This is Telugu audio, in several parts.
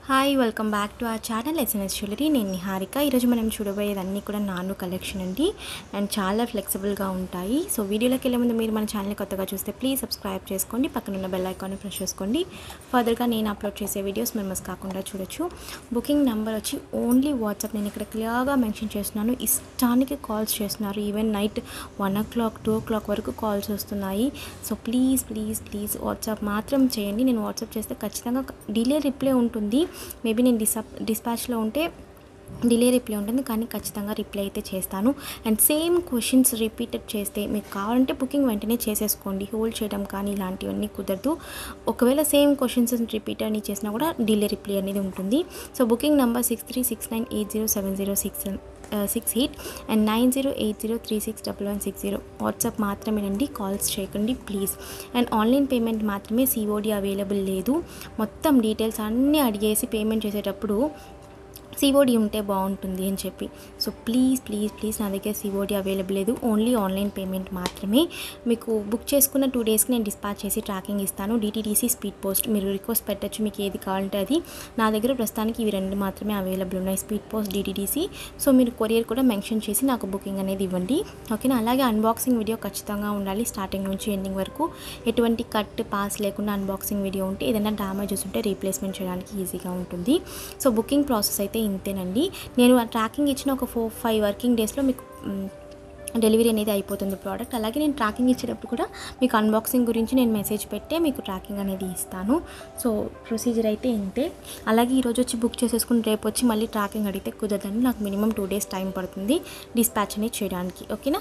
hi welcome back to our channel SNS jewellery నేను నిహారిక ఈరోజు మనం చూడబోయేది అన్నీ కూడా నాను కలెక్షన్ అండి అండ్ చాలా ఫ్లెక్సిబుల్గా ఉంటాయి సో వీడియోలోకి వెళ్ళే ముందు మీరు మన ఛానల్ కొత్తగా చూస్తే ప్లీజ్ సబ్స్క్రైబ్ చేసుకోండి పక్కన ఉన్న బెల్ ఐకాన్ని ప్రెస్ చేసుకోండి ఫర్దర్గా నేను అప్లోడ్ చేసే వీడియోస్ మీరు మిస్ కాకుండా చూడొచ్చు బుకింగ్ నెంబర్ వచ్చి ఓన్లీ వాట్సాప్ నేను ఇక్కడ క్లియర్గా మెన్షన్ చేస్తున్నాను ఇష్టానికి కాల్స్ చేస్తున్నారు even night one o'clock two o'clock వరకు కాల్స్ వస్తున్నాయి so please please please WhatsApp మాత్రం చేయండి నేను వాట్సాప్ చేస్తే ఖచ్చితంగా డిలే రిప్లై ఉంటుంది మేబీ నేను డిసా డిస్పాచ్లో ఉంటే డిలే రిప్లై ఉంటుంది కానీ ఖచ్చితంగా రిప్లై అయితే చేస్తాను అండ్ సేమ్ క్వశ్చన్స్ రిపీటెడ్ చేస్తే మీకు కావాలంటే బుకింగ్ వెంటనే చేసేసుకోండి హోల్డ్ చేయడం కానీ ఇలాంటివన్నీ కుదరదు ఒకవేళ సేమ్ క్వశ్చన్స్ రిపీట్ అని చేసినా కూడా డిలే రిప్లై అనేది ఉంటుంది so booking number six three six nine eight zero seven zero six six eight and nine zero eight zero three six double one six zero WhatsApp మాత్రమేనండి కాల్స్ చేయకండి ప్లీజ్ అండ్ ఆన్లైన్ పేమెంట్ మాత్రమే సిఓడి అవైలబుల్ లేదు మొత్తం డీటెయిల్స్ అన్నీ అడిగేసి పేమెంట్ చేసేటప్పుడు సిఓడి ఉంటే బాగుంటుంది అని చెప్పి సో ప్లీజ్ ప్లీజ్ ప్లీజ్ నా దగ్గర సిఓడి అవైలబుల్ లేదు ఓన్లీ ఆన్లైన్ పేమెంట్ మాత్రమే మీకు బుక్ చేసుకున్న టూ డేస్కి నేను డిస్పాచ్ చేసి ట్రాకింగ్ ఇస్తాను డిటీడీసీ స్పీడ్ పోస్ట్ మీరు రిక్వెస్ట్ పెట్టచ్చు మీకు ఏది కావాలంటే అది నా దగ్గర ప్రస్తుతానికి ఇవి రెండు మాత్రమే అవైలబుల్ ఉన్నాయి స్పీడ్ పోస్ట్ డిటీడీసీ సో మీరు కొరియర్ కూడా మెన్షన్ చేసి నాకు బుకింగ్ అనేది ఇవ్వండి ఓకేనా అలాగే అన్బాక్సింగ్ వీడియో ఖచ్చితంగా ఉండాలి స్టార్టింగ్ నుంచి ఎండింగ్ వరకు ఎటువంటి కట్ పాస్ లేకుండా అన్బాక్సింగ్ వీడియో ఉంటే ఏదైనా డ్యామేజెస్ ఉంటే రీప్లేస్మెంట్ చేయడానికి ఈజీగా ఉంటుంది సో బుకింగ్ ప్రాసెస్ అయితే ఇంతేనండి నేను ఆ ట్రాకింగ్ ఇచ్చిన ఒక ఫోర్ ఫైవ్ వర్కింగ్ డేస్లో మీకు మ్, డెలివరీ అనేది అయిపోతుంది ప్రోడక్ట్ అలాగే నేను ట్రాకింగ్ ఇచ్చేటప్పుడు కూడా మీకు అన్బాక్సింగ్ గురించి నేను మెసేజ్ పెట్టే మీకు ట్రాకింగ్ అనేది ఇస్తాను సో ప్రొసీజర్ అయితే ఇంతే అలాగే ఈరోజు వచ్చి బుక్ చేసేసుకుని రేపు వచ్చి మళ్ళీ ట్రాకింగ్ అడిగితే కుదరదండి నాకు మినిమం టూ డేస్ టైం పడుతుంది డిస్పాచ్ అనేది చేయడానికి ఓకేనా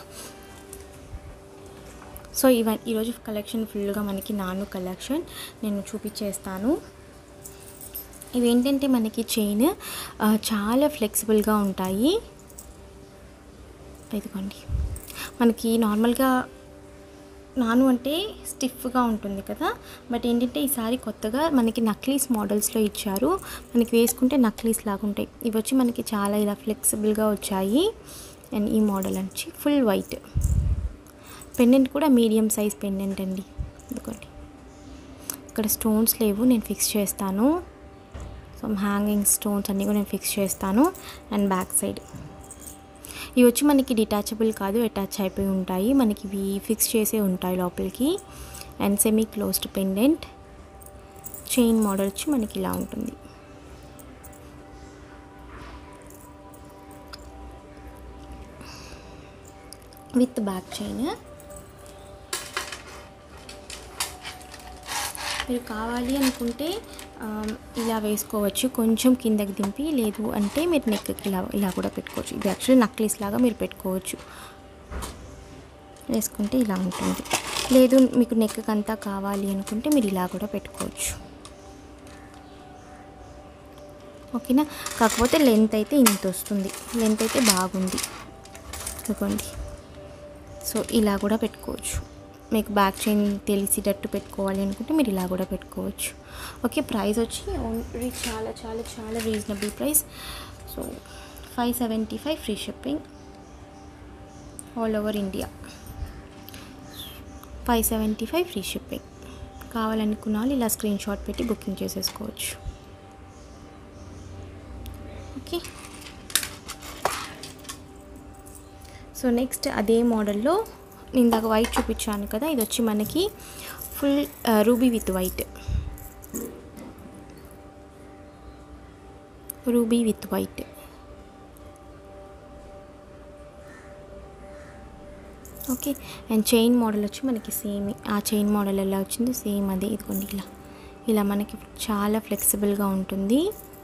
సో ఇవ ఈరోజు కలెక్షన్ ఫుల్గా మనకి నాను కలెక్షన్ నేను చూపించేస్తాను ఇవేంటంటే మనకి చైన్ ఆ, చాలా ఫ్లెక్సిబుల్గా ఉంటాయి ఇదిగోండి మనకి నార్మల్గా నాను అంటే స్టిఫ్గా ఉంటుంది కదా బట్ ఏంటంటే ఈసారి కొత్తగా మనకి నక్లీస్ మోడల్స్లో ఇచ్చారు మనకి వేసుకుంటే నక్లీస్ లాగా ఉంటాయి ఇవి వచ్చి మనకి చాలా ఇలా ఫ్లెక్సిబుల్గా వచ్చాయి అండ్ ఈ మోడల్ వచ్చి ఫుల్ వైట్ పెండెంట్ కూడా మీడియం సైజ్ పెండెంట్ అండి ఇదిగోండి ఇక్కడ స్టోన్స్ లేవు నేను ఫిక్స్ చేస్తాను సో హ్యాంగింగ్ స్టోన్స్ అన్నీ కూడా నేను ఫిక్స్ చేస్తాను అండ్ బ్యాక్ సైడ్ ఇవి వచ్చి మనకి డిటాచబుల్ కాదు అటాచ్ అయిపోయి ఉంటాయి మనకి ఇవి ఫిక్స్ చేసే ఉంటాయి లోపలికి and semi closed pendant chain model వచ్చి మనకి ఇలా ఉంటుంది విత్ బ్యాక్ చైన్ మీరు కావాలి అనుకుంటే ఆ, ఇలా వేసుకోవచ్చు కొంచెం కిందకి దింపి లేదు అంటే మీరు నెక్కి ఇలా ఇలా కూడా పెట్టుకోవచ్చు ఇది యాక్చువల్లీ నక్లీస్ లాగా మీరు పెట్టుకోవచ్చు వేసుకుంటే ఇలా ఉంటుంది లేదు మీకు నెక్ అంతా కావాలి అనుకుంటే మీరు ఇలా కూడా పెట్టుకోవచ్చు ఓకేనా కాకపోతే లెంత్ అయితే ఇంత వస్తుంది లెంత్ అయితే బాగుంది ఇదిగోండి సో ఇలా కూడా పెట్టుకోవచ్చు మీకు బ్యాక్ చైన్ తెలిసేటట్టు పెట్టుకోవాలి అనుకుంటే మీరు ఇలా కూడా పెట్టుకోవచ్చు ఓకే ప్రైస్ వచ్చి ఓన్లీ చాలా చాలా చాలా reasonable price so five seventy five free shipping all over India five seventy five free shipping కావాలనుకున్న వాళ్ళు ఇలా స్క్రీన్ షాట్ పెట్టి బుకింగ్ చేసేసుకోవచ్చు ఓకే సో నెక్స్ట్ అదే మోడల్లో నేను ఇందాక వైట్ చూపించాను కదా ఇది వచ్చి మనకి full ruby with white ruby with white okay and chain model వచ్చి మనకి సేమ్ ఆ చైన్ మోడల్ ఎలా వచ్చిందో సేమ్ అదే ఇదిగోండి ఇలా ఇలా మనకి చాలా ఫ్లెక్సిబుల్గా ఉంటుంది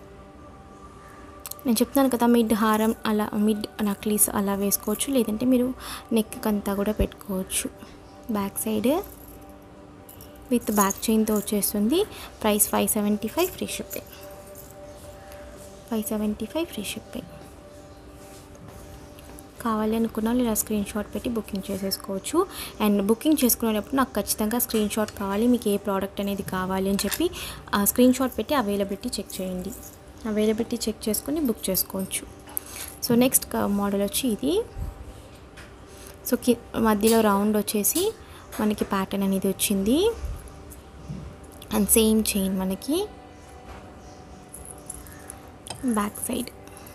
నేను చెప్తున్నాను కదా మిడ్ హారం అలా మిడ్ నక్లీస్ అలా వేసుకోవచ్చు లేదంటే మీరు నెక్ అంతా కూడా పెట్టుకోవచ్చు బ్యాక్ సైడ్ విత్ బ్యాక్ చైన్తో వచ్చేస్తుంది price five seventy five free shipping five seventy five free shipping కావాలి అనుకున్న వాళ్ళు ఇలా స్క్రీన్ షాట్ పెట్టి బుకింగ్ చేసేసుకోవచ్చు అండ్ బుకింగ్ చేసుకునేటప్పుడు నాకు ఖచ్చితంగా స్క్రీన్ షాట్ కావాలి మీకు ఏ ప్రోడక్ట్ అనేది కావాలి అని చెప్పి ఆ స్క్రీన్ షాట్ పెట్టి అవైలబిలిటీ చెక్ చేయండి అవైలబిలిటీ చెక్ చేసుకొని బుక్ చేసుకోవచ్చు సో నెక్స్ట్ మోడల్ వచ్చి ఇది సో కి మధ్యలో రౌండ్ వచ్చేసి మనకి ప్యాటర్న్ అనేది వచ్చింది అండ్ సేమ్ చైన్ మనకి బ్యాక్ సైడ్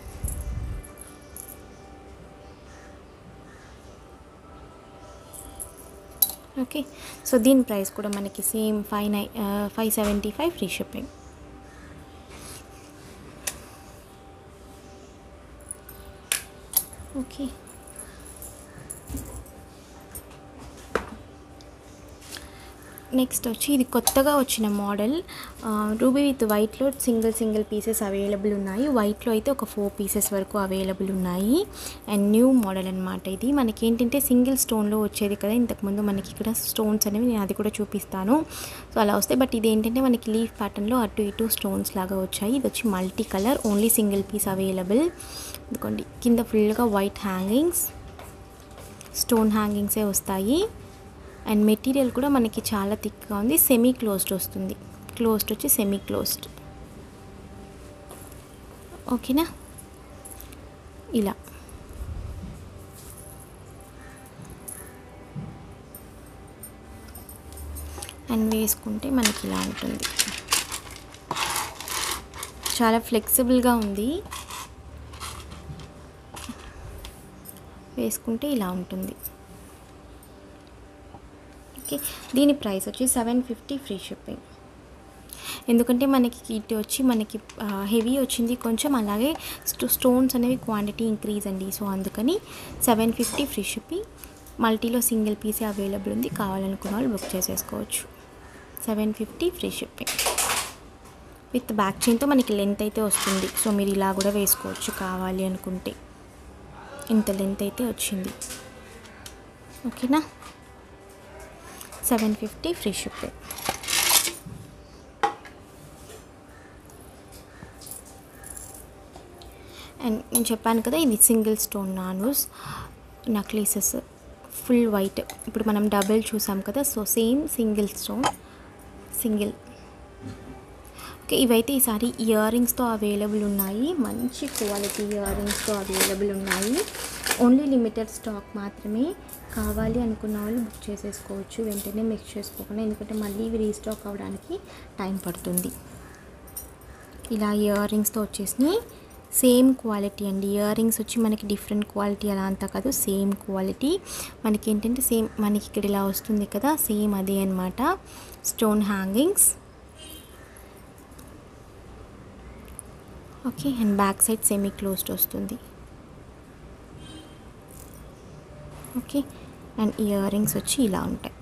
ఓకే సో దీని ప్రైస్ కూడా మనకి same five nine five seventy five free shipping okay next వచ్చి ఇది కొత్తగా వచ్చిన మోడల్ రూబీ విత్ వైట్లో సింగిల్ సింగిల్ పీసెస్ అవైలబుల్ ఉన్నాయి వైట్లో అయితే ఒక ఫోర్ పీసెస్ వరకు అవైలబుల్ ఉన్నాయి అండ్ న్యూ మోడల్ అనమాట ఇది మనకి ఏంటంటే సింగిల్ స్టోన్లో వచ్చేది కదా ఇంతకుముందు మనకి ఇక్కడ స్టోన్స్ అనేవి నేను అది కూడా చూపిస్తాను సో అలా వస్తాయి బట్ ఇది ఏంటంటే మనకి లీఫ్ ప్యాటర్న్లో అటు ఇటు స్టోన్స్ లాగా వచ్చాయి ఇది వచ్చి multi colour only single piece available ఇదిగోండి కింద ఫుల్గా వైట్ హ్యాంగింగ్స్ స్టోన్ హ్యాంగింగ్సే వస్తాయి అండ్ మెటీరియల్ కూడా మనకి చాలా థిక్గా ఉంది సెమీ క్లోజ్డ్ వస్తుంది క్లోజ్డ్ వచ్చి సెమీ క్లోజ్డ్ ఓకేనా ఇలా అండ్ వేసుకుంటే మనకి ఇలా ఉంటుంది చాలా ఫ్లెక్సిబుల్గా ఉంది వేసుకుంటే ఇలా ఉంటుంది ఓకే దీని ప్రైస్ వచ్చి సెవెన్ ఫిఫ్టీ ఫ్రీ షిప్పింగ్ ఎందుకంటే మనకి కిట్ వచ్చి మనకి హెవీ వచ్చింది కొంచెం అలాగే స్టో స్టోన్స్ అనేవి క్వాంటిటీ ఇంక్రీజ్ అండి సో అందుకని సెవెన్ ఫిఫ్టీ ఫ్రీ షిప్పింగ్ మల్టీలో సింగిల్ పీసే అవైలబుల్ ఉంది కావాలనుకున్న వాళ్ళు బుక్ చేసేసుకోవచ్చు seven fifty free shipping with back చైన్తో మనకి లెంత్ అయితే వస్తుంది సో మీరు ఇలా కూడా వేసుకోవచ్చు కావాలి అనుకుంటే ఇంత లెంత్ అయితే వచ్చింది ఓకేనా seven fifty free shipping and నేను చెప్పాను కదా ఇది సింగిల్ స్టోన్ నానూస్ నక్లీసెస్ ఫుల్ వైట్ ఇప్పుడు మనం డబుల్ చూసాం కదా so same single stone single okay ఇవైతే ఈసారి ఇయర్ రింగ్స్తో అవైలబుల్ ఉన్నాయి మంచి క్వాలిటీ ఇయర్ రింగ్స్తో అవైలబుల్ ఉన్నాయి ఓన్లీ లిమిటెడ్ స్టాక్ మాత్రమే కావాలి అనుకున్న వాళ్ళు బుక్ చేసేసుకోవచ్చు వెంటనే మిక్స్ చేసుకోకుండా ఎందుకంటే మళ్ళీ ఇవి రీస్టాక్ అవ్వడానికి టైం పడుతుంది ఇలా ఇయర్ రింగ్స్తో వచ్చేసినాయి సేమ్ క్వాలిటీ అండి ఇయర్ రింగ్స్ వచ్చి మనకి డిఫరెంట్ క్వాలిటీ అలా అంతా కాదు సేమ్ క్వాలిటీ మనకి ఏంటంటే సేమ్ మనకి ఇక్కడ ఇలా వస్తుంది కదా సేమ్ అదే అనమాట stone hangings okay and back side semi closed వస్తుంది ఓకే అండ్ ఇయర్ రింగ్స్ వచ్చి ఇలా ఉంటాయి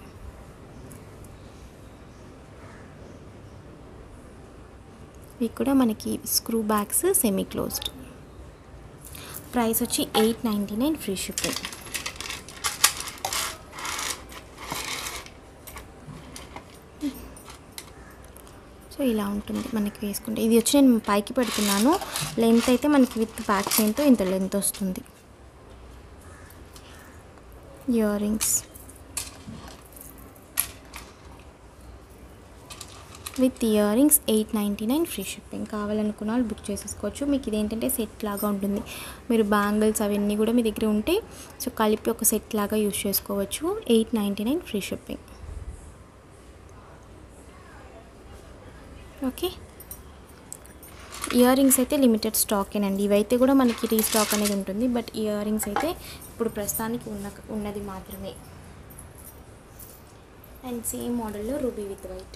ఇవి కూడా మనకి screw backs semi closed price వచ్చి eight ninety nine free shipping so ఇలా ఉంటుంది మనకి వేసుకుంటే ఇది వచ్చి నేను పైకి పెడుతున్నాను లెంత్ అయితే మనకి విత్ బ్యాక్ చైన్తో ఇంత లెంత్ వస్తుంది earrings with earrings eight ninety nine free shipping కావాలనుకున్న వాళ్ళు బుక్ చేసేసుకోవచ్చు మీకు ఇదేంటంటే సెట్ లాగా ఉంటుంది మీరు బ్యాంగిల్స్ అవన్నీ కూడా మీ దగ్గర ఉంటే సో కలిపి ఒక సెట్ లాగా యూస్ చేసుకోవచ్చు eight ninety nine free shipping okay earrings అయితే లిమిటెడ్ స్టాకేనండి ఇవైతే కూడా మనకి రీస్టాక్ అనేది ఉంటుంది బట్ ఇయర్ రింగ్స్ అయితే ఇప్పుడు ప్రస్తుతానికి ఉన్న ఉన్నది మాత్రమే అండ్ సేమ్ మోడల్లో రూబీ విత్ వైట్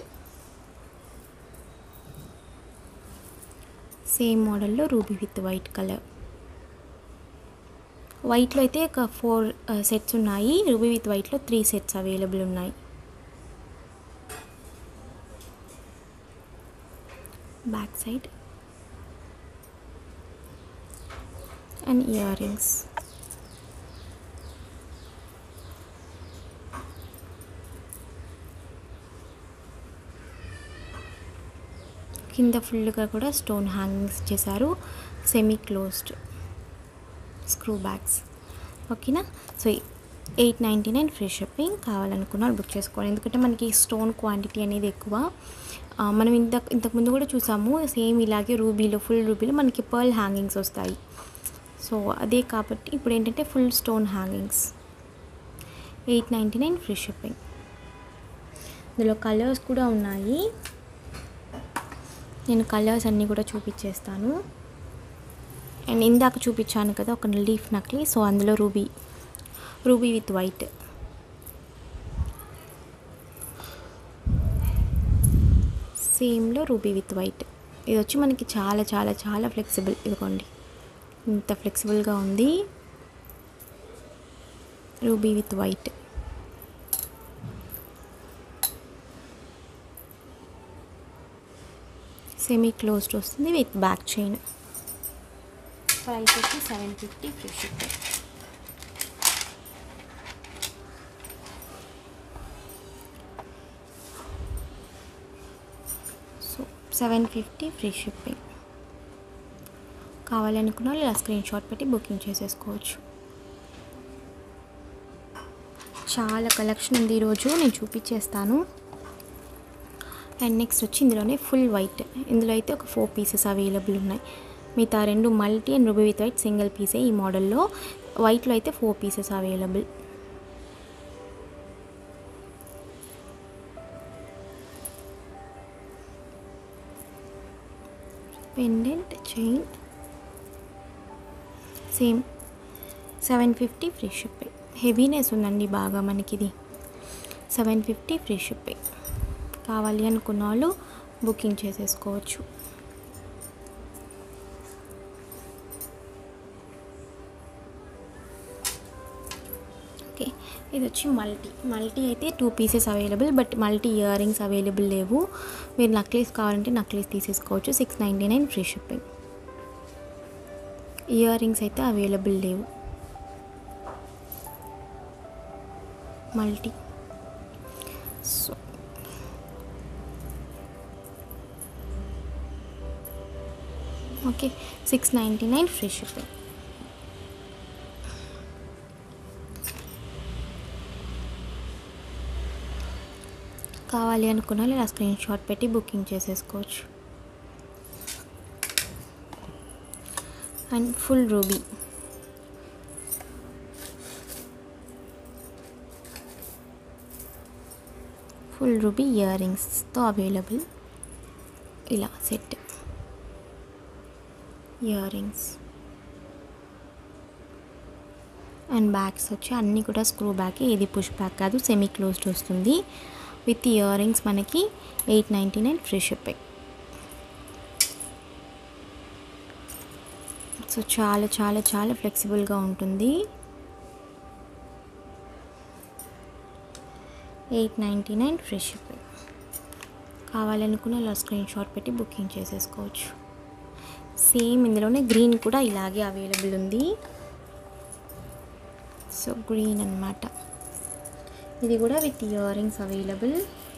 సేమ్ మోడల్లో రూబీ విత్ వైట్ కలర్ వైట్లో అయితే ఒక ఫోర్ సెట్స్ ఉన్నాయి రూబీ విత్ వైట్లో త్రీ సెట్స్ అవైలబుల్ ఉన్నాయి back side and year earrings కింద ఫుల్గా కూడా స్టోన్ హ్యాంగింగ్స్ చేశారు సెమీ క్లోజ్డ్ స్క్రూ బ్యాగ్స్ ఓకేనా so eight ninety nine free shipping కావాలనుకున్న వాళ్ళు బుక్ చేసుకోవాలి ఎందుకంటే మనకి స్టోన్ క్వాంటిటీ అనేది ఎక్కువ ఆ, మనం ఇంత ఇంతకుముందు కూడా చూసాము సేమ్ ఇలాగే రూబీలో ఫుల్ రూబీలో మనకి పర్ల్ హ్యాంగింగ్స్ వస్తాయి సో అదే కాబట్టి ఇప్పుడు ఏంటంటే full stone hangings eight ninety nine free shipping ఇందులో కలర్స్ కూడా ఉన్నాయి నేను కలర్స్ అన్నీ కూడా చూపించేస్తాను అండ్ ఇందాక చూపించాను కదా ఒక లీఫ్ నక్లీ సో అందులో రూబీ రూబీ విత్ వైట్ సేమ్లో రూబీ విత్ వైట్ ఇది వచ్చి మనకి చాలా చాలా చాలా ఫ్లెక్సిబుల్ ఇదిగోండి ఇంత ఫ్లెక్సిబుల్గా ఉంది ruby with white semi closed వస్తుంది విత్ బ్యాక్ చైన్ ప్రైస్ వచ్చి seven fifty free shipping so seven fifty free shipping కావాలనుకున్న వాళ్ళు ఇలా స్క్రీన్ షాట్ పెట్టి బుకింగ్ చేసేసుకోవచ్చు చాలా కలెక్షన్ ఉంది ఈరోజు నేను చూపించేస్తాను అండ్ నెక్స్ట్ వచ్చి ఇందులోనే ఫుల్ వైట్ ఇందులో అయితే ఒక ఫోర్ పీసెస్ అవైలబుల్ ఉన్నాయి మిగతా రెండు multi and ruby with white single పీసే ఈ మోడల్లో వైట్లో అయితే four pieces available pendant chain same seven fifty free shipping heaviness ఉందండి బాగా మనకి ఇది సెవెన్ ఫిఫ్టీ ఫ్రీ షిప్పింగ్ కావాలి అనుకున్న వాళ్ళు బుకింగ్ చేసేసుకోవచ్చు ఓకే ఇది వచ్చి మల్టీ మల్టీ అయితే two pieces available but multi earrings available లేవు మీరు నక్లీస్ కావాలంటే నక్లీస్ తీసేసుకోవచ్చు six ninety nine free shipping earrings అయితే అవైలబుల్ లేవు multi so okay six ninety nine free shipping కావాలి అనుకున్న వాళ్ళు ఇలా స్క్రీన్ షాట్ పెట్టి బుకింగ్ చేసేసుకోవచ్చు and full ruby full ruby ఇయర్ రింగ్స్తో అవైలబుల్ ఇలా set earrings and bags వచ్చి అన్నీ కూడా స్క్రూ బ్యాగ్ ఇది పుష్ బ్యాగ్ కాదు సెమీ క్లోజ్డ్ వస్తుంది విత్ ఇయర్ రింగ్స్ మనకి eight ninety nine free shipping so చాలా చాలా చాలా ఫ్లెక్సిబుల్గా ఉంటుంది eight ninety nine free shipping కావాలనుకున్న ఇలా స్క్రీన్ షాట్ పెట్టి బుకింగ్ చేసేసుకోవచ్చు సేమ్ ఇందులోనే గ్రీన్ కూడా ఇలాగే అవైలబుల్ ఉంది సో గ్రీన్ అనమాట ఇది కూడా with earrings available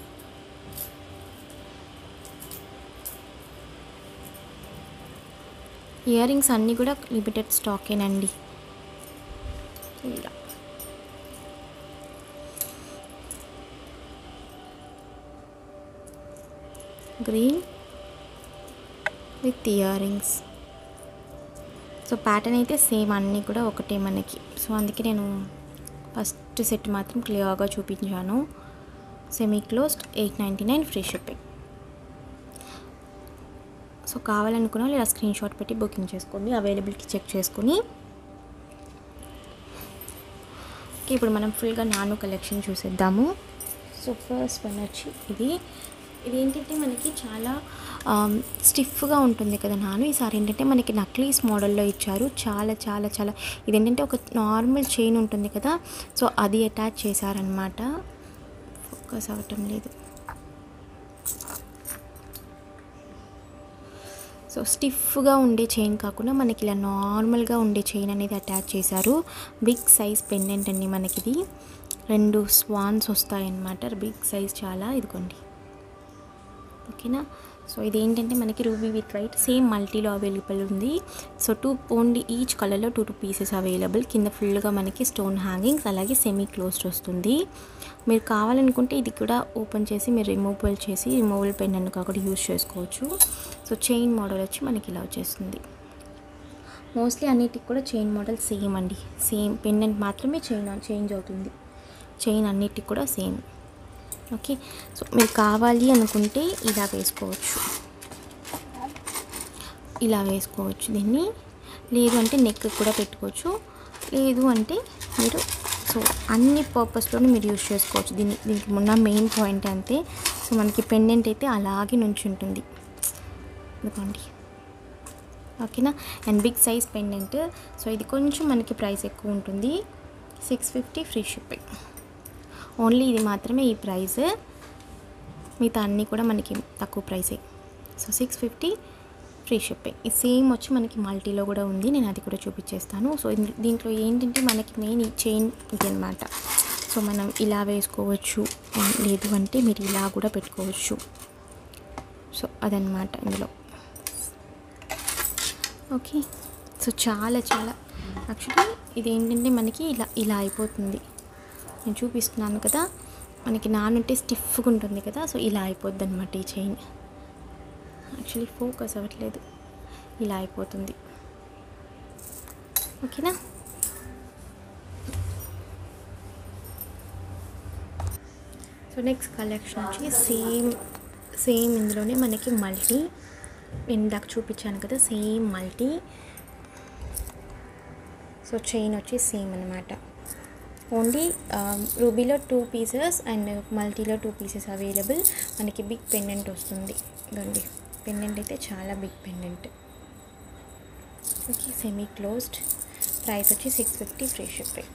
earrings అన్నీ కూడా లిమిటెడ్ స్టాకేనండి ఇలా green with earrings so pattern అయితే సేమ్ అన్నీ కూడా ఒకటే మనకి సో అందుకే నేను ఫస్ట్ సెట్ మాత్రం క్లియర్గా చూపించాను semi closed eight ninety nine free shipping so కావాలనుకున్న వాళ్ళు ఇలా స్క్రీన్ షాట్ పెట్టి బుకింగ్ చేసుకోండి అవైలబిలిటీ చెక్ చేసుకుని ఓకే ఇప్పుడు మనం ఫుల్గా నాను కలెక్షన్ చూసేద్దాము సో ఫస్ట్ వన్ వచ్చి ఇది ఇది ఏంటంటే మనకి చాలా స్టిఫ్గా ఉంటుంది కదా నాను ఈసారి ఏంటంటే మనకి నక్లీస్ మోడల్లో ఇచ్చారు చాలా చాలా చాలా ఇదేంటంటే ఒక నార్మల్ చైన్ ఉంటుంది కదా సో అది అటాచ్ చేశారనమాట ఫోకస్ అవ్వటం లేదు సో స్టిఫ్గా ఉండే చైన్ కాకుండా మనకి ఇలా నార్మల్గా ఉండే చైన్ అనేది అటాచ్ చేశారు బిగ్ సైజ్ పెండెంట్ అండి మనకిది రెండు స్వాన్స్ వస్తాయన్నమాట బిగ్ సైజ్ చాలా ఇదిగోండి ఓకేనా సో ఇది ఏంటంటే మనకి రూబీ విత్ వైట్ సేమ్ మల్టీలో అవైలబుల్ ఉంది సో టూ ఓన్లీ ఈచ్ కలర్లో టూ టూ పీసెస్ అవైలబుల్ కింద ఫుల్గా మనకి స్టోన్ హ్యాంగింగ్స్ అలాగే సెమీ క్లోజ్డ్ వస్తుంది మీరు కావాలనుకుంటే ఇది కూడా ఓపెన్ చేసి మీరు రిమూవబుల్ చేసి రిమూవబుల్ పెన్ అనుక కూడా యూస్ చేసుకోవచ్చు సో చైన్ మోడల్ వచ్చి మనకి ఇలా వచ్చేస్తుంది మోస్ట్లీ అన్నిటికి కూడా చైన్ మోడల్ సేమ్ అండి సేమ్ పెండెంట్ మాత్రమే చైన్ చేంజ్ అవుతుంది చైన్ అన్నిటికి కూడా సేమ్ ఓకే సో మీరు కావాలి అనుకుంటే ఇలా వేసుకోవచ్చు ఇలా వేసుకోవచ్చు దీన్ని లేదు అంటే నెక్ కూడా పెట్టుకోవచ్చు లేదు అంటే మీరు సో అన్ని పర్పస్లోనూ మీరు యూజ్ చేసుకోవచ్చు దీని దీనికి ఉన్న మెయిన్ పాయింట్ అంతే సో మనకి పెండెంట్ అయితే అలాగే నుంచి ఉంటుంది ఇదిగోండి ఓకేనా and big size pendant so ఇది కొంచెం మనకి ప్రైస్ ఎక్కువ ఉంటుంది six fifty free shipping only ఇది మాత్రమే ఈ ప్రైస్ మిగతా అన్నీ కూడా మనకి తక్కువ ప్రైసే so six fifty free shipping ఈ సేమ్ వచ్చి మనకి మల్టీలో కూడా ఉంది నేను అది కూడా చూపించేస్తాను సో ఇన్- దీంట్లో ఏంటంటే మనకి మెయిన్ ఈ చైన్ ఇది అనమాట సో మనం ఇలా వేసుకోవచ్చు and లేదు అంటే మీరు ఇలా కూడా పెట్టుకోవచ్చు సో అదనమాట ఇందులో ఓకే సో చాలా చాలా యాక్చువల్లీ ఇది ఏంటంటే మనకి ఇలా ఇలా అయిపోతుంది నేను చూపిస్తున్నాను కదా మనకి నానుంటే స్టిఫ్గా ఉంటుంది కదా సో ఇలా అయిపోద్ది అనమాట ఈ చైన్ యాక్చువల్లీ ఫోకస్ అవ్వట్లేదు ఇలా అయిపోతుంది ఓకేనా సో నెక్స్ట్ కలెక్షన్ వచ్చి సేమ్ సేమ్ ఇందులోనే మనకి మల్టీ ఇందాక చూపించాను కదా సేమ్ మల్టీ సో చైన్ వచ్చి సేమ్ అనమాట ఓన్లీ రూబీలో టూ పీసెస్ అండ్ మల్టీలో టూ పీసెస్ అవైలబుల్ మనకి బిగ్ పెండెంట్ వస్తుంది ఇదండి పెండెంట్ అయితే చాలా big pendant okay semi closed price వచ్చి six fifty free shipping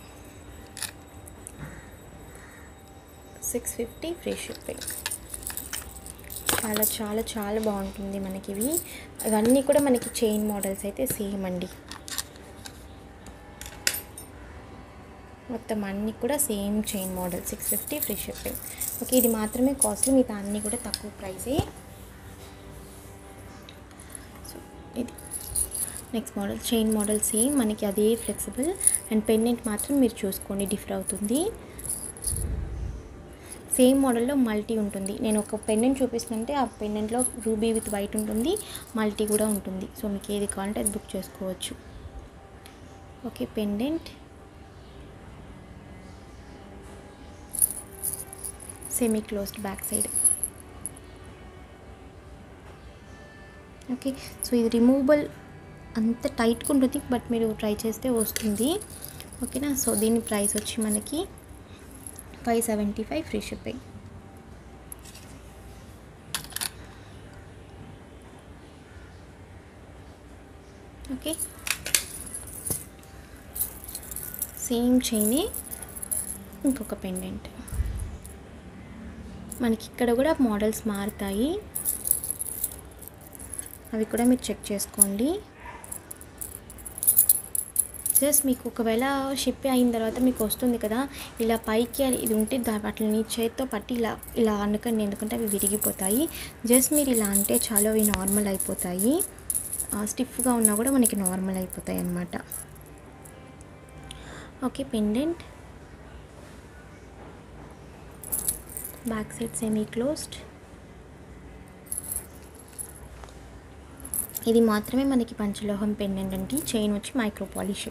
six fifty free shipping చాలా చాలా చాలా బాగుంటుంది మనకి ఇవి ఇవన్నీ కూడా మనకి చైన్ మోడల్స్ అయితే సేమ్ అండి మొత్తం అన్నీ కూడా same chain model six fifty free shipping okay ఇది మాత్రమే కాస్ట్లీ మిగతా అన్నీ కూడా తక్కువ ప్రైసే సో ఇది next model chain model same మనకి అదే ఫ్లెక్సిబుల్ అండ్ పెండెంట్ మాత్రం మీరు చూసుకోండి డిఫర్ అవుతుంది సేమ్ మోడల్లో మల్టీ ఉంటుంది నేను ఒక పెండెంట్ చూపిస్తుంటే ఆ పెండెంట్లో రూబీ విత్ వైట్ ఉంటుంది మల్టీ కూడా ఉంటుంది సో మీకు ఏది కావాలంటే అది బుక్ చేసుకోవచ్చు okay pendant semi closed back side okay so ఇది రిమూవబుల్ అంత టైట్గా ఉంటుంది బట్ మీరు ట్రై చేస్తే వస్తుంది ఓకేనా సో దీని ప్రైస్ వచ్చి మనకి five seventy five free shipping okay same చైనే ఇంకొక పెండెంట్ మనకి ఇక్కడ కూడా మోడల్స్ మారుతాయి అవి కూడా మీరు చెక్ చేసుకోండి జస్ట్ మీకు ఒకవేళ షిప్ అయిన తర్వాత మీకు వస్తుంది కదా ఇలా పైకి అది- ఇది ఉంటే దా వాటిని చేత్తో పట్టి ఇలా ఇలా అనుకండి ఎందుకంటే అవి విరిగిపోతాయి జస్ట్ మీరు ఇలా అంటే చాలా అవి నార్మల్ అయిపోతాయి స్టిఫ్గా ఉన్నా కూడా మనకి నార్మల్ అయిపోతాయి అన్నమాట okay pendant back side semi closed ఇది మాత్రమే మనకి పంచలోహం పెండెంట్ అండి చైన్ వచ్చి micro polish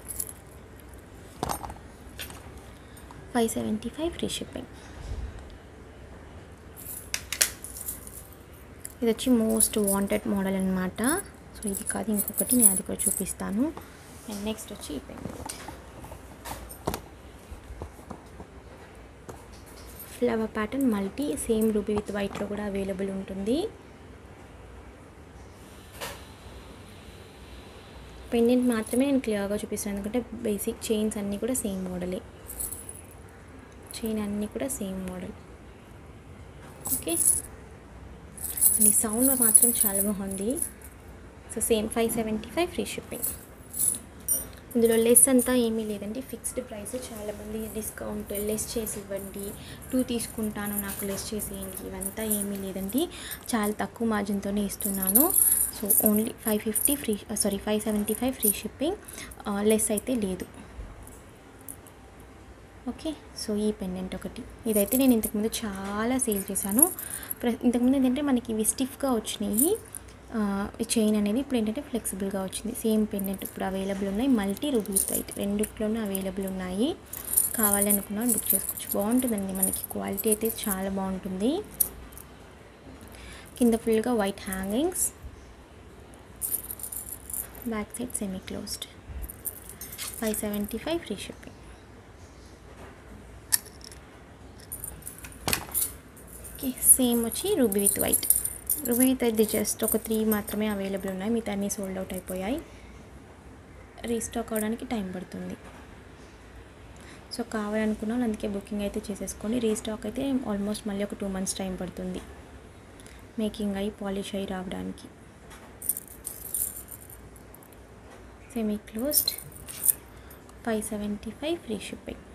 five seventy five free shipping ఇది వచ్చి మోస్ట్ వాంటెడ్ మోడల్ అనమాట సో ఇది కాదు ఇంకొకటి నేను అది కూడా చూపిస్తాను అండ్ నెక్స్ట్ వచ్చి ఈ pendant flower pattern multi same ruby with వైట్లో కూడా అవైలబుల్ ఉంటుంది పెండెంట్ మాత్రమే నేను క్లియర్గా చూపిస్తాను ఎందుకంటే బేసిక్ చైన్స్ అన్నీ కూడా సేమ్ మోడలే చైన్ అన్నీ కూడా సేమ్ మోడల్ ఓకే ఈ సౌండ్ మాత్రం చాలా బాగుంది so same five seventy five free shipping ఇందులో లెస్ అంతా ఏమీ లేదండి ఫిక్స్డ్ ప్రైస్ చాలామంది డిస్కౌంట్ లెస్ చేసి ఇవ్వండి టూ తీసుకుంటాను నాకు లెస్ చేసేయండి ఇవంతా ఏమీ లేదండి చాలా తక్కువ మార్జిన్తోనే ఇస్తున్నాను so only five fifty free sorry five seventy five free shipping less అయితే లేదు ఓకే సో ఈ పెండెంట్ ఒకటి ఇదైతే నేను ఇంతకుముందు చాలా సేల్ చేశాను ప్ర- ఇంతకుముందు ఏంటంటే మనకి ఇవి స్టిఫ్గా వచ్చినాయి ఆ, ఈ చైన్ అనేది ఇప్పుడు ఏంటంటే ఫ్లెక్సిబుల్గా వచ్చింది సేమ్ పెండెంట్ ఇప్పుడు అవైలబుల్ ఉన్నాయి మల్టీ రూబీ అయితే రెండిట్లోనూ అవైలబుల్ ఉన్నాయి కావాలనుకున్నా బుక్ చేసుకోవచ్చు బాగుంటుందండి మనకి క్వాలిటీ అయితే చాలా బాగుంటుంది కింద ఫుల్గా white hangings back side semi closed five seventy five free shipping okay same వచ్చి ruby with white ruby with white just ఒక త్రీ మాత్రమే అవైలబుల్ ఉన్నాయి మిగతా అన్నీ సోల్డ్ అవుట్ అయిపోయాయి రీస్టాక్ అవడానికి టైం పడుతుంది సో కావాలనుకున్న వాళ్ళు అందుకే బుకింగ్ అయితే చేసేసుకోండి రీస్టాక్ అయితే ఆల్మోస్ట్ మళ్ళీ ఒక టూ మంత్స్ టైం పడుతుంది మేకింగ్ అయ్యి పాలిష్ అయ్యి రావడానికి semi closed five seventy five free shipping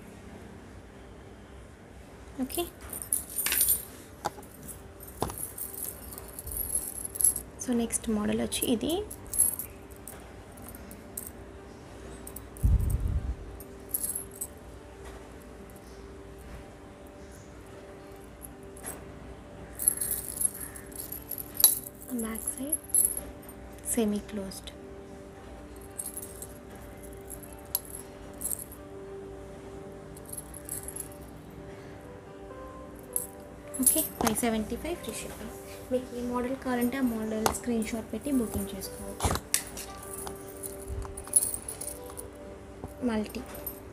okay so next model వచ్చి ఇది back side semi closed okay five seventy five free shipping మీకు ఏ మోడల్ కావాలంటే ఆ మోడల్ స్క్రీన్ షాట్ పెట్టి బుకింగ్ చేసుకోవచ్చు మల్టీ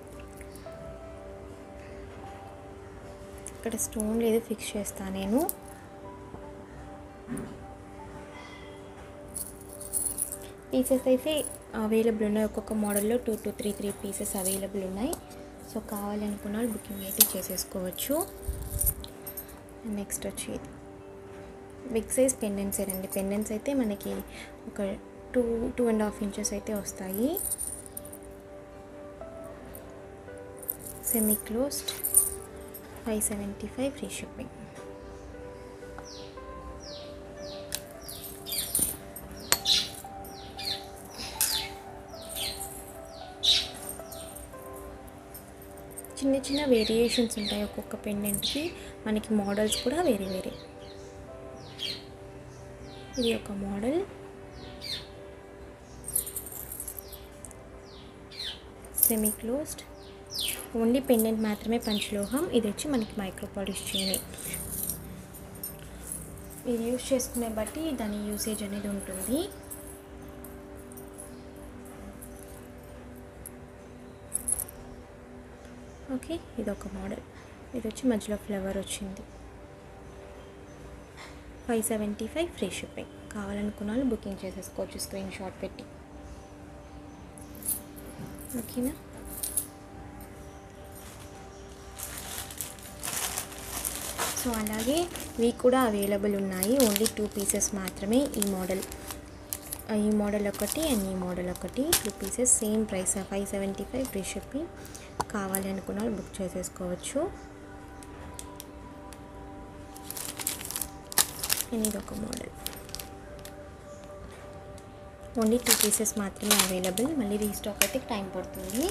ఇక్కడ స్టోన్ లేదు ఫిక్స్ చేస్తాను నేను పీసెస్ అయితే అవైలబుల్ ఉన్నాయి ఒక్కొక్క మోడల్లో two to three three pieces available ఉన్నాయి సో కావాలనుకున్న వాళ్ళు బుకింగ్ అయితే చేసేసుకోవచ్చు నెక్స్ట్ వచ్చి బిగ్ సైజ్ పెండెంట్స్ అండి పెండెంట్స్ అయితే మనకి ఒక two two and half inches అయితే వస్తాయి semi closed five seventy five free shipping చిన్న చిన్న వేరియేషన్స్ ఉంటాయి ఒక్కొక్క పెండెంట్కి మనకి మోడల్స్ కూడా వేరే వేరే ఇది ఒక model semi closed only pendant మాత్రమే పంచలోహం ఇది వచ్చి మనకి మైక్రో పాలిష్ చేయని మీరు యూస్ చేసుకునే బట్టి దాని యూసేజ్ అనేది ఉంటుంది ఓకే ఇది ఒక మోడల్ ఇది వచ్చి మధ్యలో ఫ్లవర్ వచ్చింది five seventy five free shipping కావాలనుకున్న వాళ్ళు బుకింగ్ చేసేసుకోవచ్చు స్క్రీన్ షాట్ పెట్టి ఓకేనా సో అలాగే ఇవి కూడా అవైలబుల్ ఉన్నాయి ఓన్లీ టూ పీసెస్ మాత్రమే ఈ మోడల్ ఈ మోడల్ ఒకటి అండ్ ఈ మోడల్ ఒకటి two pieces same price five seventy five free shipping కావాలి అనుకున్న వాళ్ళు బుక్ చేసేసుకోవచ్చు అండ్ ఇది ఒక మోడల్ ఓన్లీ టూ పీసెస్ మాత్రమే అవైలబుల్ మళ్ళీ రీస్టాక్ అయితే టైం పడుతుంది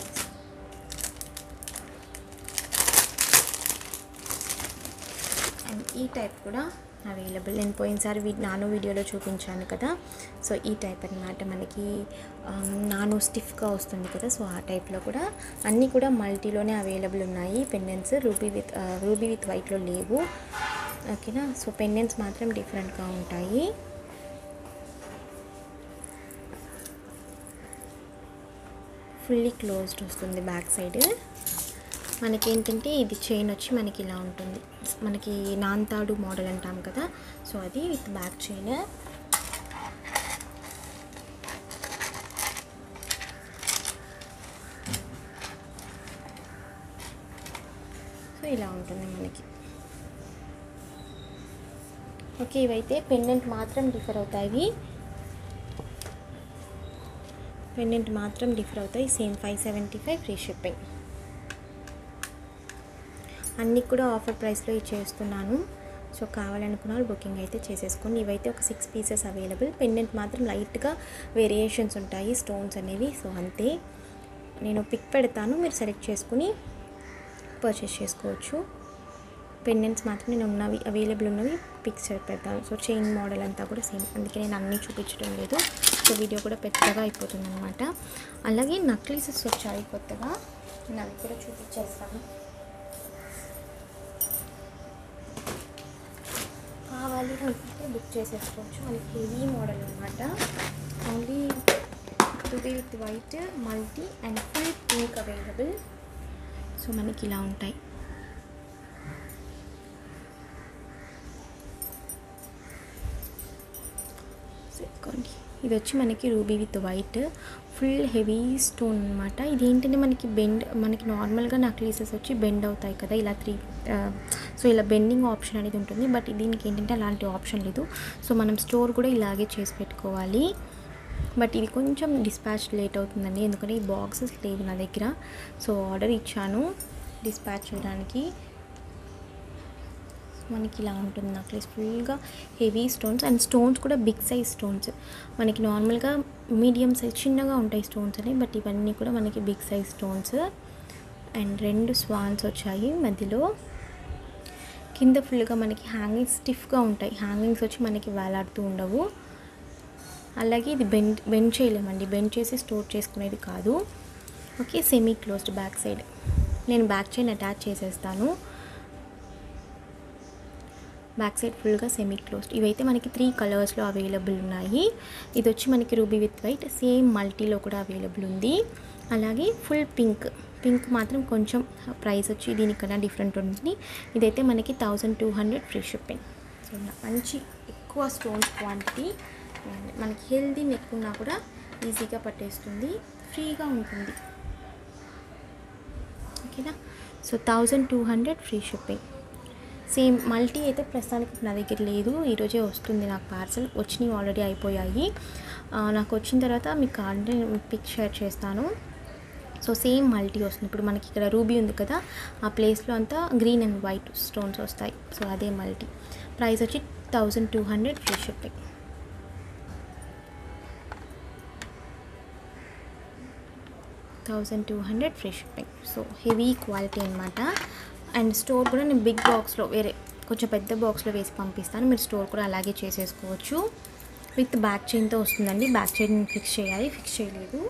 అండ్ ఈ టైప్ కూడా అవైలబుల్ నేను పోయినసారి వీ నానో వీడియోలో చూపించాను కదా సో ఈ టైప్ అన్నమాట మనకి నానో స్టిఫ్గా వస్తుంది కదా సో ఆ టైప్లో కూడా అన్నీ కూడా మల్టీలోనే అవైలబుల్ ఉన్నాయి pendants ruby with ruby with వైట్లో లేవు ఓకేనా సో పెండెంట్స్ మాత్రం డిఫరెంట్గా ఉంటాయి ఫుల్లీ క్లోజ్డ్ వస్తుంది బ్యాక్ సైడ్ మనకి ఏంటంటే ఇది చైన్ వచ్చి మనకి ఇలా ఉంటుంది మనకి నాంతాడు మోడల్ అంటాం కదా సో అది విత్ బ్యాక్ చైన్ సో ఇలా ఉంటుంది మనకి ఓకే ఇవైతే పెండెంట్ మాత్రం డిఫర్ అవుతాయి పెండెంట్ మాత్రం డిఫర్ అవుతాయి same five seventy five free shipping అన్నీ కూడా ఆఫర్ ప్రైస్లో ఇచ్చేస్తున్నాను సో కావాలనుకున్న వాళ్ళు బుకింగ్ అయితే చేసేసుకోండి ఇవైతే ఒక సిక్స్ పీసెస్ అవైలబుల్ పెండెంట్ మాత్రం లైట్గా వేరియేషన్స్ ఉంటాయి స్టోన్స్ అనేవి సో అంతే నేను పిక్ పెడతాను మీరు సెలెక్ట్ చేసుకుని పర్చేస్ చేసుకోవచ్చు పెండెంట్స్ మాత్రం నేను ఉన్నవి అవైలబుల్ ఉన్నవి పిక్స్ పెడతాను సో చైన్ మోడల్ అంతా కూడా సేమ్ అందుకే నేను అన్నీ చూపించడం లేదు సో వీడియో కూడా పెద్దగా అయిపోతుంది అనమాట అలాగే నక్లీసెస్ వచ్చాయి కొత్తగా నేను అవి కూడా చూపించేస్తాను కావాలి అనుకుంటే బుక్ చేసేసుకోవచ్చు మనకి హెవీ మోడల్ అనమాట only ruby with white multi and full pink available so మనకి ఇలా ఉంటాయి సో ఇదిగోండి ఇది వచ్చి మనకి ruby with white full heavy stone అనమాట ఇది ఏంటంటే మనకి బెండ్ మనకి నార్మల్గా నక్లీసెస్ వచ్చి బెండ్ అవుతాయి కదా ఇలా త్రీ సో ఇలా బెండింగ్ ఆప్షన్ అనేది ఉంటుంది బట్ దీనికి ఏంటంటే అలాంటి ఆప్షన్ లేదు సో మనం స్టోర్ కూడా ఇలాగే చేసి పెట్టుకోవాలి బట్ ఇది కొంచెం డిస్పాచ్ లేట్ అవుతుందండి ఎందుకంటే ఈ బాక్సెస్ లేవు నా దగ్గర సో ఆర్డర్ ఇచ్చాను డిస్పాచ్ చేయడానికి మనకి ఇలా ఉంటుంది నెక్లెస్ ఫుల్గా హెవీ స్టోన్స్ అండ్ స్టోన్స్ కూడా బిగ్ సైజ్ స్టోన్స్ మనకి నార్మల్గా మీడియం సైజ్ చిన్నగా ఉంటాయి స్టోన్స్ అనేవి బట్ ఇవన్నీ కూడా మనకి బిగ్ సైజ్ స్టోన్స్ అండ్ రెండు స్వాన్స్ వచ్చాయి మధ్యలో కింద ఫుల్గా మనకి హ్యాంగింగ్స్ స్టిఫ్గా ఉంటాయి హ్యాంగింగ్స్ వచ్చి మనకి వేలాడుతూ ఉండవు అలాగే ఇది బెండ్ బెండ్ చేయలేమండి బెండ్ చేసి స్టోర్ చేసుకునేది కాదు okay semi closed back side నేను బ్యాక్ చైన్ అటాచ్ చేసేస్తాను బ్యాక్ సైడ్ ఫుల్గా సెమీ క్లోజ్డ్ ఇవైతే మనకి త్రీ కలర్స్లో అవైలబుల్ ఉన్నాయి ఇది వచ్చి మనకి రూబీ విత్ వైట్ సేమ్ మల్టీలో కూడా అవైలబుల్ ఉంది అలాగే ఫుల్ పింక్ పింక్ మాత్రం కొంచెం ప్రైస్ వచ్చి దీనికన్నా డిఫరెంట్ ఉంటుంది ఇదైతే మనకి thousand two hundred free shipping so మంచి ఎక్కువ స్టోన్స్ క్వాంటిటీ మనకి హెల్దీ నెక్ ఉన్నా కూడా ఈజీగా పట్టేస్తుంది ఫ్రీగా ఉంటుంది ఓకేనా so thousand two hundred free shipping same multi అయితే ప్రస్తుతానికి నా దగ్గర లేదు ఈరోజే వస్తుంది నాకు పార్సల్ వచ్చినవి ఆల్రెడీ అయిపోయాయి ఆ, నాకు వచ్చిన తర్వాత మీకు కార్డు పిక్ షేర్ చేస్తాను సో సేమ్ మల్టీ వస్తుంది ఇప్పుడు మనకి ఇక్కడ రూబీ ఉంది కదా ఆ ప్లేస్లో అంతా గ్రీన్ అండ్ వైట్ స్టోన్స్ వస్తాయి సో అదే మల్టీ ప్రైస్ వచ్చి thousand two hundred free shipping thousand two hundred free shipping so heavy quality అనమాట అండ్ స్టోర్ కూడా నేను బిగ్ బాక్స్లో వేరే కొంచెం పెద్ద బాక్స్లో వేసి పంపిస్తాను మీరు స్టోర్ కూడా అలాగే చేసేసుకోవచ్చు విత్ బ్యాక్ చైన్తో వస్తుందండి బ్యాక్ చైన్ ఫిక్స్ చేయాలి ఫిక్స్ చేయలేదు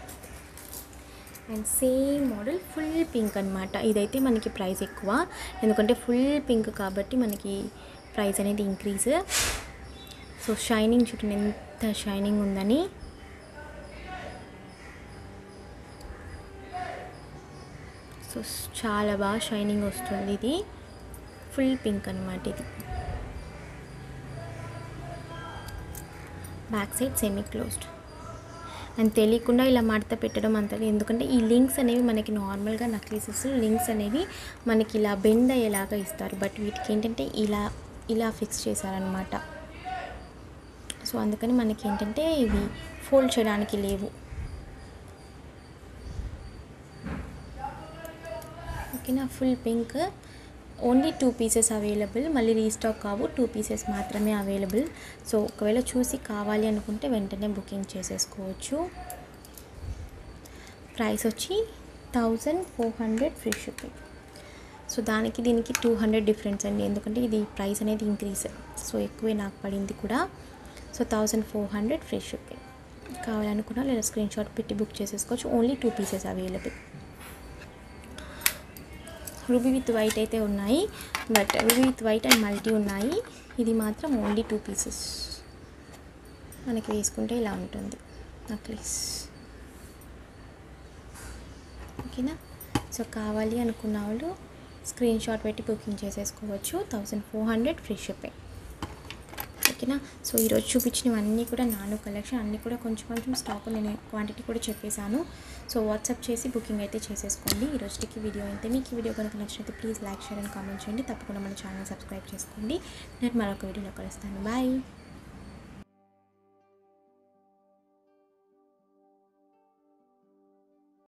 and same model full pink అనమాట ఇదైతే మనకి ప్రైస్ ఎక్కువ ఎందుకంటే ఫుల్ పింక్ కాబట్టి మనకి ప్రైస్ అనేది ఇంక్రీజ్ సో షైనింగ్ చూడండి ఎంత షైనింగ్ ఉందని సో చాలా బాగా షైనింగ్ వస్తుంది ఇది ఫుల్ పింక్ అనమాట ఇది back side semi closed and తెలియకుండా ఇలా మడత పెట్టడం అంత ఎందుకంటే ఈ లింక్స్ అనేవి మనకి నార్మల్గా నక్లీసెస్ లింక్స్ అనేవి మనకి ఇలా బెండ్ అయ్యేలాగా ఇస్తారు బట్ వీటికి ఏంటంటే ఇలా ఇలా ఫిక్స్ చేశారనమాట సో అందుకని మనకి ఏంటంటే ఇవి ఫోల్డ్ చేయడానికి లేవు ఓకేనా full pink only two pieces available మళ్ళీ రీస్టాక్ కావు టూ పీసెస్ మాత్రమే అవైలబుల్ సో ఒకవేళ చూసి కావాలి అనుకుంటే వెంటనే బుకింగ్ చేసేసుకోవచ్చు ప్రైస్ వచ్చి thousand four hundred free shipping so దానికి దీనికి టూ హండ్రెడ్ డిఫరెన్స్ అండి ఎందుకంటే ఇది ప్రైస్ అనేది ఇంక్రీజ్ సో ఎక్కువే నాకు పడింది కూడా so thousand four hundred free shipping కావాలనుకున్నా లేదా స్క్రీన్ షాట్ పెట్టి బుక్ చేసేసుకోవచ్చు only two pieces available ruby with white అయితే ఉన్నాయి but ruby with white and multi ఉన్నాయి ఇది మాత్రం ఓన్లీ టూ పీసెస్ మనకి వేసుకుంటే ఇలా ఉంటుంది నక్లీస్ ఓకేనా సో కావాలి అనుకున్న వాళ్ళు స్క్రీన్ షాట్ పెట్టి బుకింగ్ చేసేసుకోవచ్చు thousand four hundred free shipping ఓకేనా సో ఈరోజు చూపించినవన్నీ కూడా నాను కలెక్షన్ అన్నీ కూడా కొంచెం కొంచెం స్టాక్ నేను క్వాంటిటీ కూడా చెప్పేశాను సో వాట్సాప్ చేసి బుకింగ్ అయితే చేసేసుకోండి ఈ రోజుకి వీడియో అయితే మీకు ఈ వీడియో కనుక నచ్చినైతే please like share and comment చేయండి తప్పకుండా మన ఛానల్ సబ్స్క్రైబ్ చేసుకోండి నేను మరొక వీడియోలో కలుస్తాను బాయ్